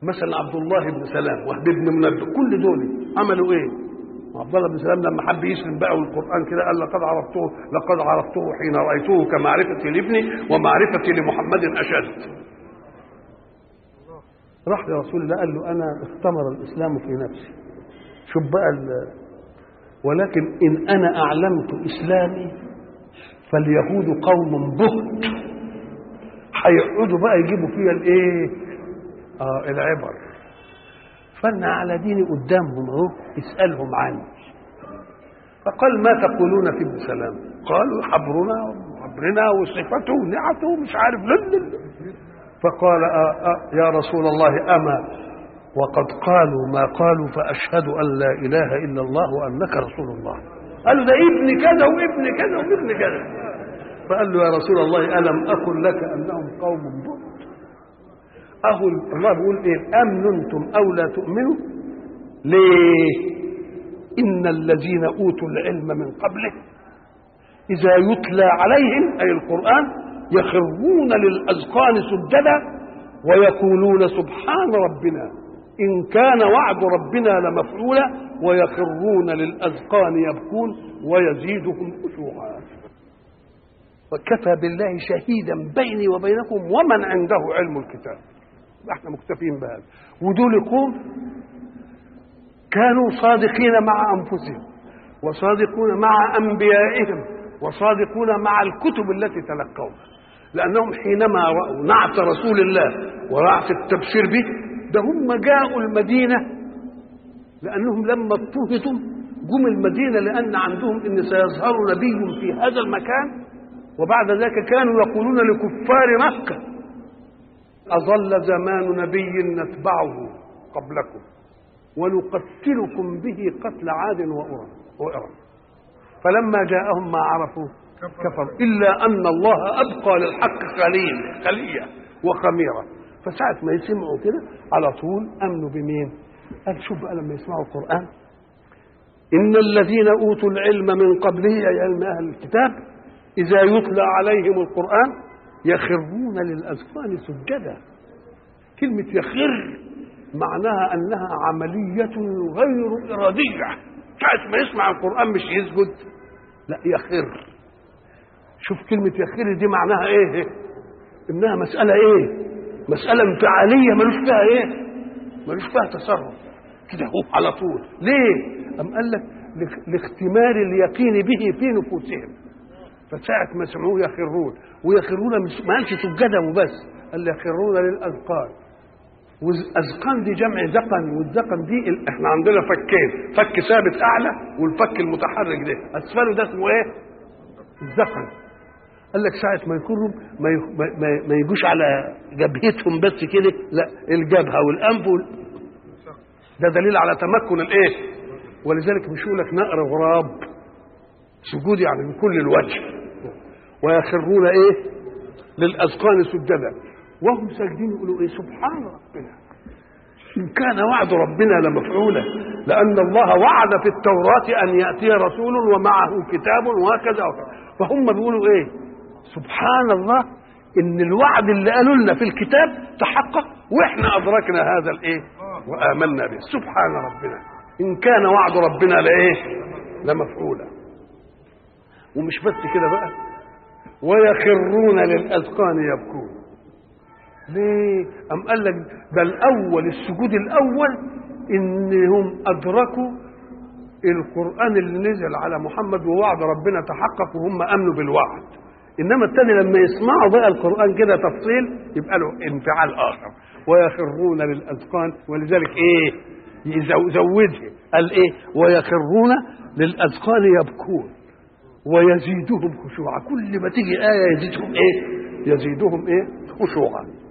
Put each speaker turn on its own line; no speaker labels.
مثلا عبد الله بن سلام وهب بن منبه كل دول عملوا ايه؟ عبد الله بن سلام لما حب يسلم بقى والقران كده قال لقد عرفته لقد عرفته حين رايته كمعرفتي لابني ومعرفتي لمحمد اشد. راح لرسول الله قال له انا استمر الاسلام في نفسي. شوف بقى ال- ولكن ان انا اعلمت اسلامي فاليهود قوم بهت هيقعدوا بقى يجيبوا فيها الايه؟ اه العبر فانا على ديني قدامهم اهو اسالهم عني فقال ما تقولون في ابن سلام قالوا حبرنا وحبرنا وصفته ونعته مش عارف لل فقال آه آه يا رسول الله اما وقد قالوا ما قالوا فاشهد ان لا اله الا الله وانك رسول الله قالوا ده ابن كذا وابن كذا وابن كذا فقال له يا رسول الله الم اقل لك انهم قوم بؤت اهو الله بيقول ايه امنتم او لا تؤمنوا ليه ان الذين اوتوا العلم من قبله اذا يتلى عليهم اي القران يخرون للاذقان سجدا ويقولون سبحان ربنا ان كان وعد ربنا لمفعولا ويخرون للاذقان يبكون ويزيدهم خشوعا وكفى بالله شهيدا بيني وبينكم ومن عنده علم الكتاب احنا مكتفين بهذا ودول قوم كانوا صادقين مع انفسهم وصادقون مع انبيائهم وصادقون مع الكتب التي تلقوها لانهم حينما راوا نعت رسول الله ونعت التبشير به ده هم جاءوا المدينه لانهم لما اضطهدوا جم المدينه لان عندهم ان سيظهر نبي في هذا المكان وبعد ذلك كانوا يقولون لكفار مكه أظل زمان نبي نتبعه قبلكم ونقتلكم به قتل عاد وأرم وإرم فلما جاءهم ما عرفوا كفروا إلا أن الله أبقى للحق خليل خلية وخميرة فساعة ما يسمعوا كده على طول أمنوا بمين؟ قال شوف بقى لما يسمعوا القرآن إن الذين أوتوا العلم من قبله أي علم أهل الكتاب إذا يتلى عليهم القرآن يخرون للأذقان سجدا كلمة يخر معناها أنها عملية غير إرادية ساعة ما يسمع القرآن مش يسجد لا يخر شوف كلمة يخر دي معناها إيه إنها مسألة إيه مسألة انفعالية ملوش فيها إيه ملوش فيها تصرف كده هو على طول ليه أم قال لك لاختمار اليقين به في نفوسهم فساعة ما سمعوه يخرون ويخرون مش ما قالش سجدا وبس قال يخرون للأذقان والأذقان دي جمع ذقن والذقن دي ال- احنا عندنا فكين فك ثابت أعلى والفك المتحرك ده أسفله ده اسمه إيه؟ الذقن قال لك ساعة ما يكونوا ما, ي- ما, ما, ما يجوش على جبهتهم بس كده لا الجبهة والأنف وال... ده دليل على تمكن الإيه؟ ولذلك مش يقول لك نقر غراب سجود يعني من كل الوجه ويخرون ايه للاذقان سجدا وهم ساجدين يقولوا ايه سبحان ربنا ان كان وعد ربنا لمفعولا لان الله وعد في التوراه ان ياتي رسول ومعه كتاب وهكذا وهكذا فهم بيقولوا ايه سبحان الله ان الوعد اللي قالوا لنا في الكتاب تحقق واحنا ادركنا هذا الايه وامنا به سبحان ربنا ان كان وعد ربنا لايه لمفعولا ومش بس كده بقى ويخرون للاذقان يبكون ليه ام قال لك ده الاول السجود الاول انهم ادركوا القران اللي نزل على محمد ووعد ربنا تحقق وهم امنوا بالوعد انما الثاني لما يسمعوا بقى القران كده تفصيل يبقى له انفعال اخر ويخرون للاذقان ولذلك ايه يزو- زودها قال ايه ويخرون للاذقان يبكون ويزيدهم خشوعا كل ما تيجي آية يزيدهم إيه يزيدهم إيه خشوعا